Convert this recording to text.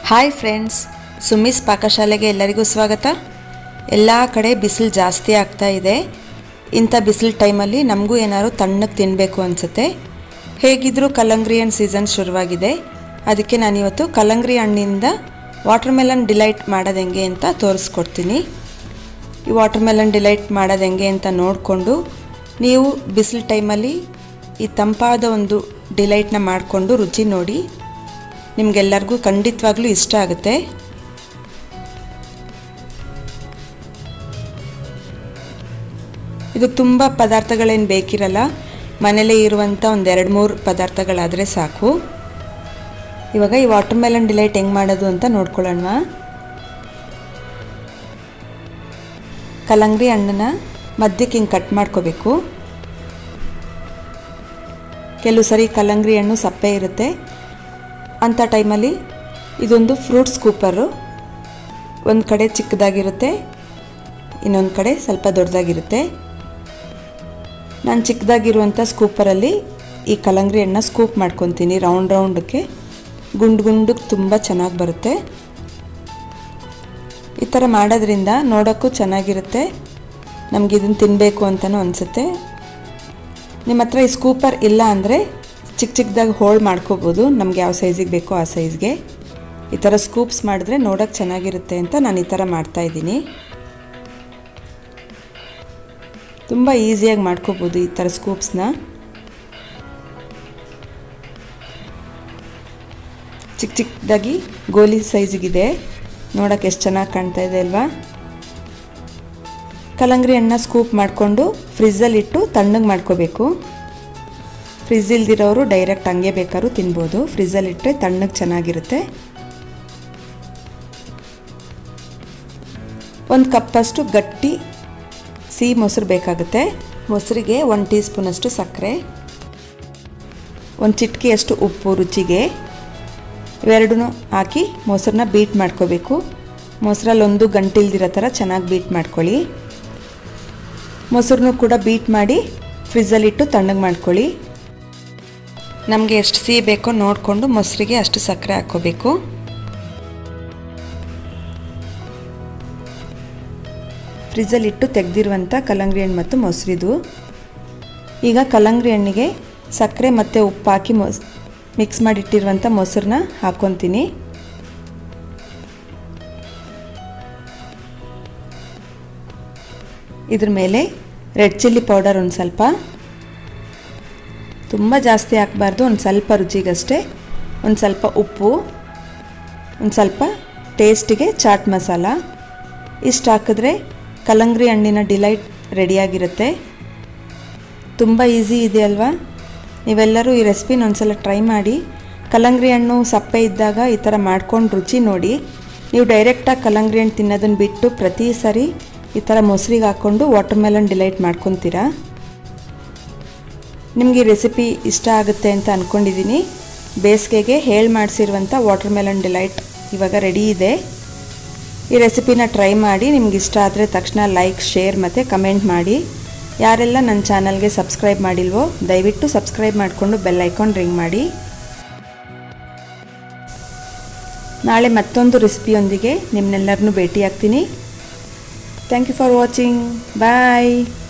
hi friends ಸುಮಿಸ್ ಪಾಕಶಾಲೆಗೆ ಎಲ್ಲರಿಗೂ ಸ್ವಾಗತ ಎಲ್ಲ ಕಡೆ ಬಿಸಿಲು ಜಾಸ್ತಿ ಆಗ್ತಾ ಇದೆ ಇಂಥ ಬಿಸಿಲು ಟೈಮಲ್ಲಿ ನಮಗೂ ಏನಾದ್ರು ತಣ್ಣಗೆ ತಿನ್ನಬೇಕು ಅನಿಸುತ್ತೆ ಹೇಗಿದ್ದರೂ ಕಲ್ಲಂಗರಿ ಹಣ್ಣು ಸೀಸನ್ ಶುರುವಾಗಿದೆ ಅದಕ್ಕೆ ನಾನಿವತ್ತು ಕಲ್ಲಂಗರಿ ಹಣ್ಣಿಂದ ವಾಟರ್ ಮೆಲನ್ ಡಿಲೈಟ್ ಮಾಡೋದು ಹೆಂಗೆ ಅಂತ ತೋರಿಸ್ಕೊಡ್ತೀನಿ ಈ ವಾಟರ್ ಮೆಲನ್ ಡಿಲೈಟ್ ಮಾಡೋದು ಹೆಂಗೆ ಅಂತ ನೋಡಿಕೊಂಡು ನೀವು ಬಿಸಿಲು ಟೈಮಲ್ಲಿ ಈ ತಂಪಾದ ಒಂದು ಡಿಲೈಟ್ನ ಮಾಡಿಕೊಂಡು ರುಚಿ ನೋಡಿ ನಿಮಗೆಲ್ಲರಿಗೂ ಖಂಡಿತವಾಗ್ಲೂ ಇಷ್ಟ ಆಗುತ್ತೆ ಇದು ತುಂಬ ಪದಾರ್ಥಗಳೇನು ಬೇಕಿರಲ್ಲ ಮನೇಲೇ ಇರುವಂಥ ಒಂದು ಎರಡು ಮೂರು ಪದಾರ್ಥಗಳಾದರೆ ಸಾಕು ಇವಾಗ ಈ ವಾಟರ್ ಮೆಲನ್ ಡಿಲೈಟ್ ಹೆಂಗೆ ಮಾಡೋದು ಅಂತ ನೋಡ್ಕೊಳ್ಳೋಣ ಕಲ್ಲಂಗಡಿ ಹಣ್ಣನ್ನ ಮಧ್ಯಕ್ಕೆ ಹಿಂಗೆ ಕಟ್ ಮಾಡ್ಕೋಬೇಕು ಕೆಲವು ಸರಿ ಕಲ್ಲಂಗಡಿ ಹಣ್ಣು ಸಪ್ಪೆ ಇರುತ್ತೆ ಅಂಥ ಟೈಮಲ್ಲಿ ಇದೊಂದು ಫ್ರೂಟ್ ಸ್ಕೂಪರು ಒಂದು ಕಡೆ ಚಿಕ್ಕದಾಗಿರುತ್ತೆ ಇನ್ನೊಂದು ಕಡೆ ಸ್ವಲ್ಪ ದೊಡ್ಡದಾಗಿರುತ್ತೆ ನಾನು ಚಿಕ್ಕದಾಗಿರುವಂಥ ಸ್ಕೂಪರಲ್ಲಿ ಈ ಕಲ್ಲಂಗಡಿ ಹಣ್ಣು ಸ್ಕೂಪ್ ಮಾಡ್ಕೊತೀನಿ ರೌಂಡ್ ರೌಂಡಕ್ಕೆ ಗುಂಡು ಗುಂಡಕ್ಕೆ ತುಂಬ ಚೆನ್ನಾಗಿ ಬರುತ್ತೆ ಈ ಥರ ಮಾಡೋದ್ರಿಂದ ನೋಡೋಕ್ಕೂ ಚೆನ್ನಾಗಿರುತ್ತೆ ನಮ್ಗೆ ಇದನ್ನು ತಿನ್ನಬೇಕು ಅಂತಲೂ ಅನಿಸುತ್ತೆ ನಿಮ್ಮ ಹತ್ರ ಈ ಸ್ಕೂಪರ್ ಇಲ್ಲ ಅಂದರೆ ಚಿಕ್ಕ ಚಿಕ್ಕದಾಗಿ ಹೋಲ್ಡ್ ಮಾಡ್ಕೋಬೋದು ನಮ್ಗೆ ಯಾವ ಸೈಜಿಗೆ ಬೇಕೋ ಆ ಸೈಜ್ಗೆ ಈ ಥರ ಸ್ಕೂಪ್ಸ್ ಮಾಡಿದ್ರೆ ನೋಡೋಕ್ಕೆ ಚೆನ್ನಾಗಿರುತ್ತೆ ಅಂತ ನಾನು ಈ ಥರ ಮಾಡ್ತಾಯಿದ್ದೀನಿ ತುಂಬ ಈಸಿಯಾಗಿ ಮಾಡ್ಕೋಬೋದು ಈ ಥರ ಸ್ಕೂಪ್ಸ್ನ ಚಿಕ್ಕ ಚಿಕ್ಕದಾಗಿ ಗೋಲಿ ಸೈಜಿಗಿದೆ ನೋಡೋಕ್ಕೆ ಎಷ್ಟು ಚೆನ್ನಾಗಿ ಕಾಣ್ತಾ ಇದೆ ಅಲ್ವಾ ಕಲ್ಲಂಗರಿ ಹಣ್ಣ ಸ್ಕೂಪ್ ಮಾಡಿಕೊಂಡು ಫ್ರಿಜ್ಜಲ್ಲಿಟ್ಟು ತಣ್ಣಗೆ ಮಾಡ್ಕೋಬೇಕು ಫ್ರಿಜ್ ಇಲ್ದಿರೋರು ಡೈರೆಕ್ಟ್ ಹಂಗೆ ಬೇಕಾದ್ರೂ ತಿನ್ಬೋದು ಫ್ರಿಜ್ಜಲ್ಲಿಟ್ಟರೆ ತಣ್ಣಗೆ ಚೆನ್ನಾಗಿರುತ್ತೆ ಒಂದು ಕಪ್ಪಷ್ಟು ಗಟ್ಟಿ ಸಿಹಿ ಮೊಸರು ಬೇಕಾಗುತ್ತೆ ಮೊಸರಿಗೆ ಒಂದು ಟೀ ಸ್ಪೂನಷ್ಟು ಸಕ್ಕರೆ ಒಂದು ಚಿಟಿಕೆಯಷ್ಟು ಉಪ್ಪು ರುಚಿಗೆ ಇವೆರಡೂ ಹಾಕಿ ಮೊಸರನ್ನ ಬೀಟ್ ಮಾಡ್ಕೋಬೇಕು ಮೊಸರಲ್ಲಿ ಒಂದು ಗಂಟಿಲ್ದಿರೋ ಥರ ಚೆನ್ನಾಗಿ ಬೀಟ್ ಮಾಡ್ಕೊಳ್ಳಿ ಮೊಸರನ್ನು ಕೂಡ ಬೀಟ್ ಮಾಡಿ ಫ್ರಿಜ್ಜಲ್ಲಿಟ್ಟು ತಣ್ಣಗೆ ಮಾಡ್ಕೊಳ್ಳಿ ನಮಗೆ ಎಷ್ಟು ಸಿಹಿ ಬೇಕೋ ನೋಡಿಕೊಂಡು ಮೊಸರಿಗೆ ಅಷ್ಟು ಸಕ್ಕರೆ ಹಾಕ್ಕೋಬೇಕು ಫ್ರಿಜ್ಜಲ್ಲಿಟ್ಟು ತೆಗೆದಿರುವಂಥ ಕಲ್ಲಂಗಡಿ ಹಣ್ಣು ಮತ್ತು ಮೊಸರಿದು ಈಗ ಕಲ್ಲಂಗಡಿ ಹಣ್ಣಿಗೆ ಸಕ್ಕರೆ ಮತ್ತು ಉಪ್ಪು ಹಾಕಿ ಮೊಸ್ ಮಿಕ್ಸ್ ಮಾಡಿಟ್ಟಿರುವಂಥ ಮೊಸರನ್ನ ಹಾಕ್ಕೊತೀನಿ ಇದ್ರ ಮೇಲೆ ರೆಡ್ ಚಿಲ್ಲಿ ಪೌಡರ್ ಒಂದು ಸ್ವಲ್ಪ ತುಂಬ ಜಾಸ್ತಿ ಹಾಕಬಾರ್ದು ಒಂದು ಸ್ವಲ್ಪ ರುಚಿಗಷ್ಟೇ ಒಂದು ಸ್ವಲ್ಪ ಉಪ್ಪು ಒಂದು ಸ್ವಲ್ಪ ಟೇಸ್ಟಿಗೆ ಚಾಟ್ ಮಸಾಲ ಇಷ್ಟು ಹಾಕಿದ್ರೆ ಕಲ್ಲಂಗರಿ ಹಣ್ಣಿನ ಡಿಲೈಟ್ ರೆಡಿಯಾಗಿರುತ್ತೆ ತುಂಬ ಈಸಿ ಇದೆ ಅಲ್ವಾ ನೀವೆಲ್ಲರೂ ಈ ರೆಸಿಪಿನ ಒಂದ್ಸಲ ಟ್ರೈ ಮಾಡಿ ಕಲ್ಲಂಗರಿ ಹಣ್ಣು ಸಪ್ಪೆ ಇದ್ದಾಗ ಈ ಥರ ಮಾಡ್ಕೊಂಡು ರುಚಿ ನೋಡಿ ನೀವು ಡೈರೆಕ್ಟಾಗಿ ಕಲ್ಲಂಗರಿ ಹಣ್ಣು ತಿನ್ನೋದನ್ನು ಬಿಟ್ಟು ಪ್ರತಿ ಸರಿ ಈ ಥರ ಮೊಸರಿಗೆ ಹಾಕ್ಕೊಂಡು ವಾಟರ್ ಮೆಲನ್ ಡಿಲೈಟ್ ಮಾಡ್ಕೊತೀರಾ ನಿಮಗೆ ಈ ರೆಸಿಪಿ ಇಷ್ಟ ಆಗುತ್ತೆ ಅಂತ ಅಂದ್ಕೊಂಡಿದ್ದೀನಿ ಬೇಸಿಗೆಗೆ ಹೇಳಿ ಮಾಡಿಸಿರುವಂಥ ವಾಟರ್ ಮೆಲನ್ ಡಿಲೈಟ್ ಇವಾಗ ರೆಡಿ ಇದೆ ಈ ರೆಸಿಪಿನ ಟ್ರೈ ಮಾಡಿ ನಿಮ್ಗೆ ಇಷ್ಟ ಆದರೆ ತಕ್ಷಣ ಲೈಕ್ ಶೇರ್ ಮತ್ತು ಕಮೆಂಟ್ ಮಾಡಿ ಯಾರೆಲ್ಲ ನನ್ನ ಚಾನಲ್ಗೆ ಸಬ್ಸ್ಕ್ರೈಬ್ ಮಾಡಿಲ್ವೋ ದಯವಿಟ್ಟು ಸಬ್ಸ್ಕ್ರೈಬ್ ಮಾಡಿಕೊಂಡು ಬೆಲ್ ಐಕಾನ್ ರಿಂಗ್ ಮಾಡಿ ನಾಳೆ ಮತ್ತೊಂದು ರೆಸಿಪಿಯೊಂದಿಗೆ ನಿಮ್ಮನ್ನೆಲ್ಲರನ್ನೂ ಭೇಟಿ ಆಗ್ತೀನಿ thank you for watching bye